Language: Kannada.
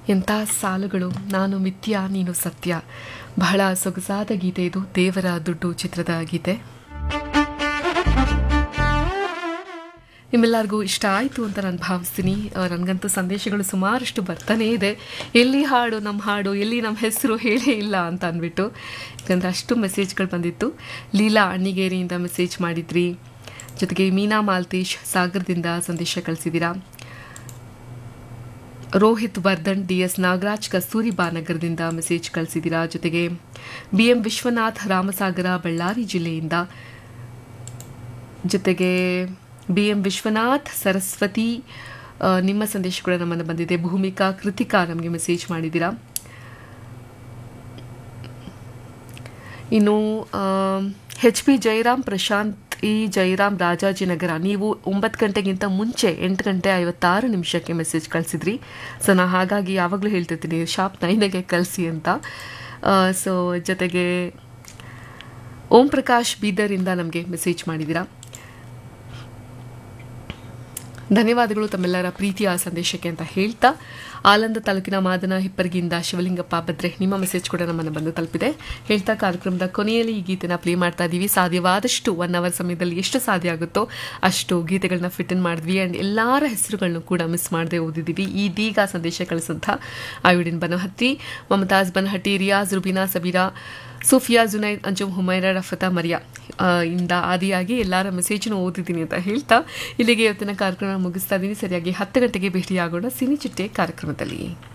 ಎಂಥ ಸಾಲುಗಳು ನಾನು ಮಿಥ್ಯ ನೀನು ಸತ್ಯ ಬಹಳ ಸೊಗಸಾದ ಗೀತೆ ಇದು ದೇವರ ದುಡ್ಡು ಚಿತ್ರದ ಗೀತೆ ನಿಮ್ಮೆಲ್ಲರಿಗೂ ಇಷ್ಟ ಆಯಿತು ಅಂತ ನಾನು ಭಾವಿಸ್ತೀನಿ ಆ, ನನಗಂತೂ ಸಂದೇಶಗಳು ಸುಮಾರಷ್ಟು ಬರ್ತಾನೇ ಇದೆ ಎಲ್ಲಿ ಹಾಡು ನಮ್ಮ ಹಾಡು ಎಲ್ಲಿ ನಮ್ಮ ಹೆಸರು ಹೇಳೇ ಇಲ್ಲ ಅಂತ ಅಂದ್ಬಿಟ್ಟು ಯಾಕಂದರೆ ಅಷ್ಟು ಮೆಸೇಜ್ಗಳು ಬಂದಿತ್ತು ಲೀಲಾ ಅಣ್ಣಿಗೇರಿಯಿಂದ ಮೆಸೇಜ್ ಮಾಡಿದ್ರಿ ಜೊತೆಗೆ ಮೀನಾ ಮಾಲ್ತೇಶ್ ಸಾಗರದಿಂದ ಸಂದೇಶ ಕಳಿಸಿದ್ದೀರಾ ರೋಹಿತ್ ವರ್ಧನ್ ಡಿ ಎಸ್ ನಾಗರಾಜ್ ಕಸ್ತೂರಿ ಬಾನಗರದಿಂದ ಮೆಸೇಜ್ ಕಳಿಸಿದ್ದೀರಾ ಜೊತೆಗೆ ಬಿ ಎಂ ವಿಶ್ವನಾಥ್ ರಾಮಸಾಗರ ಬಳ್ಳಾರಿ ಜಿಲ್ಲೆಯಿಂದ ಜೊತೆಗೆ ಬಿ ಎಂ ವಿಶ್ವನಾಥ್ ಸರಸ್ವತಿ ಆ, ನಿಮ್ಮ ಸಂದೇಶ ಕೂಡ ನಮ್ಮನ್ನು ಬಂದಿದೆ ಭೂಮಿಕಾ ಕೃತಿಕಾ ನಮಗೆ ಮೆಸೇಜ್ ಮಾಡಿದ್ದೀರಾ ಇನ್ನು H P Jayaram Prashanth E Jayaram Rajajinagar ನೀವು ಒಂಬತ್ತು ಗಂಟೆಗಿಂತ ಮುಂಚೆ ಎಂಟು ಗಂಟೆ ಐವತ್ತಾರು ನಿಮಿಷಕ್ಕೆ ಮೆಸೇಜ್ ಕಳಿಸಿದ್ರಿ ಸೊ ನಾನು ಹಾಗಾಗಿ ಯಾವಾಗಲೂ ಹೇಳ್ತಿರ್ತೀನಿ ಶಾಪ್ ನೈನಿಗೆ ಕಳಿಸಿ ಅಂತ ಸೊ ಜೊತೆಗೆ ಓಂ ಪ್ರಕಾಶ್ ಬೀದರಿಂದ ನಮಗೆ ಮೆಸೇಜ್ ಮಾಡಿದ್ದೀರಾ ಧನ್ಯವಾದಗಳು ತಮ್ಮೆಲ್ಲರ ಪ್ರೀತಿಯ ಸಂದೇಶಕ್ಕೆ ಅಂತ ಹೇಳ್ತಾ ಆಲಂದ ತಾಲೂಕಿನ ಮಾದನ ಹಿಪ್ಪರ್ಗಿಯಿಂದ ಶಿವಲಿಂಗಪ್ಪ ಬದ್ರೆ ನಿಮ್ಮ ಮೆಸೇಜ್ ಕೂಡ ನಮ್ಮನ್ನು ಬಂದು ತಲುಪಿದೆ ಹೇಳ್ತಾ ಕಾರ್ಯಕ್ರಮದ ಕೊನೆಯಲ್ಲಿ ಈ ಗೀತೆನ ಪ್ಲೇ ಮಾಡ್ತಾ ಇದ್ದೀವಿ ಸಾಧ್ಯವಾದಷ್ಟು ಒನ್ ಅವರ್ ಸಮಯದಲ್ಲಿ ಎಷ್ಟು ಸಾಧ್ಯ ಆಗುತ್ತೋ ಅಷ್ಟು ಗೀತೆಗಳನ್ನ ಫಿಟ್ ಇನ್ ಮಾಡಿದ್ವಿ ಆ್ಯಂಡ್ ಎಲ್ಲರ ಹೆಸರುಗಳನ್ನು ಕೂಡ ಮಿಸ್ ಮಾಡದೆ ಓದಿದ್ದೀವಿ ಇದೀಗ ಸಂದೇಶ ಕಳಿಸಂಥ ಆಯುಡಿನ್ ಬನಹಟ್ಟಿ ಮಮತಾಜ್ ಬನಹಟ್ಟಿ ರಿಯಾಜ್ ರುಬಿನಾ ಸಬೀರಾ ಸೂಫಿಯಾ ಜುನೈದ್ ಅಂಜುಮ್ ಹುಮೈರಾ ರಫತಾ ಮರಿಯಾ ಆ, ಇಂದ ಆದಿಯಾಗಿ ಎಲ್ಲರ ಮೆಸೇಜನ್ನು ಓದಿದ್ದೀನಿ ಅಂತ ಹೇಳ್ತಾ ಇಲ್ಲಿಗೆ ಇವತ್ತಿನ ಕಾರ್ಯಕ್ರಮ ಮುಗಿಸ್ತಾ ಇದ್ದೀನಿ ಸರಿಯಾಗಿ ಹತ್ತು ಗಂಟೆಗೆ ಭೇಟಿಯಾಗೋಣ ಸಿನಿ ಚಿಟ್ಟೆ ಕಾರ್ಯಕ್ರಮದಲ್ಲಿ